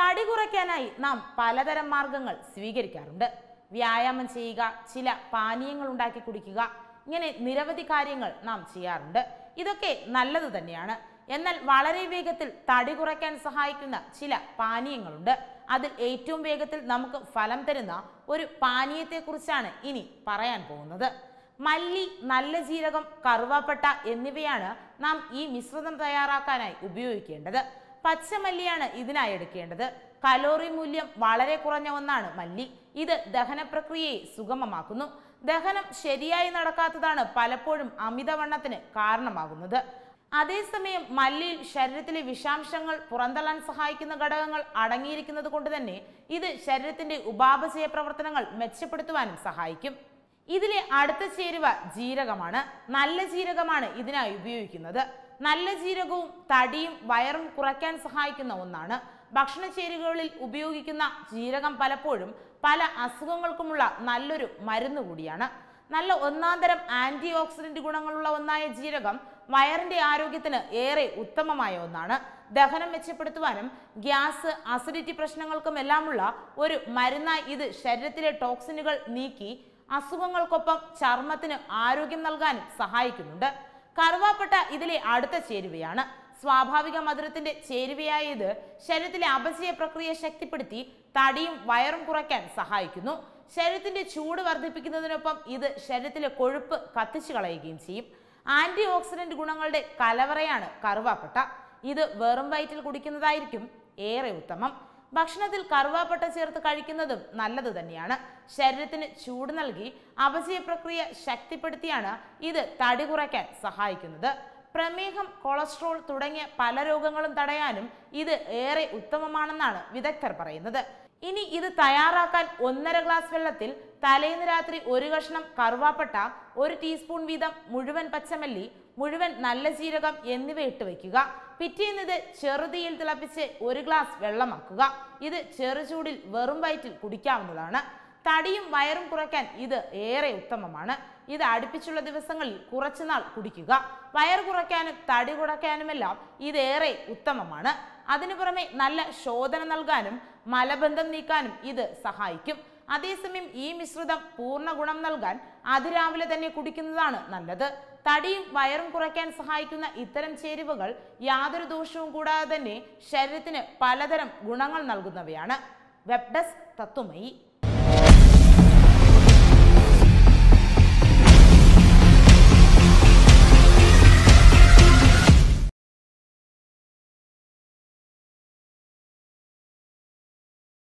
തടി കുറയ്ക്കാനായി നാം പലതരം മാർഗങ്ങൾ സ്വീകരിക്കാറുണ്ട് വ്യായാമം ചെയ്യുക ചില പാനീയങ്ങൾ ഉണ്ടാക്കി കുടിക്കുക ഇങ്ങനെ നിരവധി കാര്യങ്ങൾ നാം ചെയ്യാറുണ്ട് ഇതൊക്കെ നല്ലത് തന്നെയാണ് എന്നാൽ വളരെ വേഗത്തിൽ തടി കുറയ്ക്കാൻ സഹായിക്കുന്ന ചില പാനീയങ്ങളുണ്ട് അതിൽ ഏറ്റവും വേഗത്തിൽ നമുക്ക് ഫലം തരുന്ന ഒരു പാനീയത്തെക്കുറിച്ചാണ് ഇനി പറയാൻ പോകുന്നത് മല്ലി നല്ല ജീരകം കറുവാപ്പട്ട എന്നിവയാണ് നാം ഈ മിശ്രിതം തയ്യാറാക്കാനായി ഉപയോഗിക്കേണ്ടത് പച്ചമല്ലിയാണ് ഇതിനായി എടുക്കേണ്ടത് കലോറി മൂല്യം വളരെ കുറഞ്ഞ ഒന്നാണ് മല്ലി ഇത് ദഹന പ്രക്രിയയെ സുഗമമാക്കുന്നു ദഹനം ശരിയായി നടക്കാത്തതാണ് പലപ്പോഴും അമിതവണ്ണത്തിന് കാരണമാകുന്നത് അതേസമയം മല്ലിയിൽ ശരീരത്തിലെ വിഷാംശങ്ങൾ പുറന്തള്ളാൻ സഹായിക്കുന്ന ഘടകങ്ങൾ അടങ്ങിയിരിക്കുന്നത് കൊണ്ട് തന്നെ ഇത് ശരീരത്തിന്റെ ഉപാപചയ പ്രവർത്തനങ്ങൾ മെച്ചപ്പെടുത്തുവാനും സഹായിക്കും ഇതിലെ അടുത്ത ചേരുവ ജീരകമാണ് നല്ല ജീരകമാണ് ഇതിനായി ഉപയോഗിക്കുന്നത് നല്ല ജീരകവും തടിയും വയറും കുറയ്ക്കാൻ സഹായിക്കുന്ന ഒന്നാണ് ഭക്ഷണ ചേരുവകളിൽ ഉപയോഗിക്കുന്ന ജീരകം പലപ്പോഴും പല അസുഖങ്ങൾക്കുമുള്ള നല്ലൊരു മരുന്ന് കൂടിയാണ് നല്ല ഒന്നാന്തരം ആന്റി ഓക്സിഡന്റ് ഗുണങ്ങളുള്ള ഒന്നായ ജീരകം വയറിന്റെ ആരോഗ്യത്തിന് ഏറെ ഉത്തമമായ ഒന്നാണ് ദഹനം മെച്ചപ്പെടുത്തുവാനും ഗ്യാസ് അസിഡിറ്റി പ്രശ്നങ്ങൾക്കും എല്ലാമുള്ള ഒരു മരുന്നായി ഇത് ശരീരത്തിലെ ടോക്സിനുകൾ നീക്കി അസുഖങ്ങൾക്കൊപ്പം ചർമ്മത്തിന് ആരോഗ്യം നൽകാനും സഹായിക്കുന്നുണ്ട് കറുവാപ്പട്ട ഇതിലെ അടുത്ത ചേരുവയാണ് സ്വാഭാവിക മധുരത്തിന്റെ ചേരുവയായ ഇത് ശരീരത്തിലെ അപചയ പ്രക്രിയ ശക്തിപ്പെടുത്തി തടിയും വയറും കുറയ്ക്കാൻ സഹായിക്കുന്നു ശരീരത്തിന്റെ ചൂട് വർദ്ധിപ്പിക്കുന്നതിനൊപ്പം ഇത് ശരീരത്തിലെ കൊഴുപ്പ് കത്തിച്ചു കളയുകയും ചെയ്യും ആന്റി ഓക്സിഡന്റ് ഗുണങ്ങളുടെ കലവറയാണ് കറുവാപ്പട്ട ഇത് വെറും വയറ്റിൽ കുടിക്കുന്നതായിരിക്കും ഏറെ ഉത്തമം ഭക്ഷണത്തിൽ കറുവാപ്പട്ട ചേർത്ത് കഴിക്കുന്നതും നല്ലത് തന്നെയാണ് ശരീരത്തിന് ചൂട് നൽകി അപചയ പ്രക്രിയ ശക്തിപ്പെടുത്തിയാണ് ഇത് തടി കുറയ്ക്കാൻ സഹായിക്കുന്നത് പ്രമേഹം കൊളസ്ട്രോൾ തുടങ്ങിയ പല രോഗങ്ങളും തടയാനും ഇത് ഏറെ ഉത്തമമാണെന്നാണ് വിദഗ്ധർ പറയുന്നത് ഇനി ഇത് തയ്യാറാക്കാൻ ഒന്നര ഗ്ലാസ് വെള്ളത്തിൽ തലേന്ന് രാത്രി ഒരു കഷ്ണം കറുവാപ്പട്ട ഒരു ടീസ്പൂൺ വീതം മുഴുവൻ പച്ചമല്ലി മുഴുവൻ നല്ല ജീരകം എന്നിവ ഇട്ട് വയ്ക്കുക പിറ്റേന്ന് ഇത് ചെറുതീയിൽ തിളപ്പിച്ച് ഒരു ഗ്ലാസ് വെള്ളമാക്കുക ഇത് ചെറുചൂടിൽ വെറും വയറ്റിൽ കുടിക്കാവുന്നതാണ് തടിയും വയറും കുറയ്ക്കാൻ ഇത് ഏറെ ഉത്തമമാണ് ഇത് അടുപ്പിച്ചുള്ള ദിവസങ്ങളിൽ കുറച്ചുനാൾ കുടിക്കുക വയർ കുറയ്ക്കാനും തടി കുറയ്ക്കാനുമെല്ലാം ഇതേറെ ഉത്തമമാണ് അതിനു പുറമെ നല്ല ശോധന നൽകാനും മലബന്ധം നീക്കാനും ഇത് സഹായിക്കും അതേസമയം ഈ മിശ്രിതം പൂർണ്ണ ഗുണം നൽകാൻ അതിരാവിലെ തന്നെ കുടിക്കുന്നതാണ് നല്ലത് തടിയും വയറും കുറയ്ക്കാൻ സഹായിക്കുന്ന ഇത്തരം ചേരുവകൾ യാതൊരു ദോഷവും കൂടാതെ തന്നെ ശരീരത്തിന് പലതരം ഗുണങ്ങൾ നൽകുന്നവയാണ് വെബ് ഡെസ്ക് തത്വമയി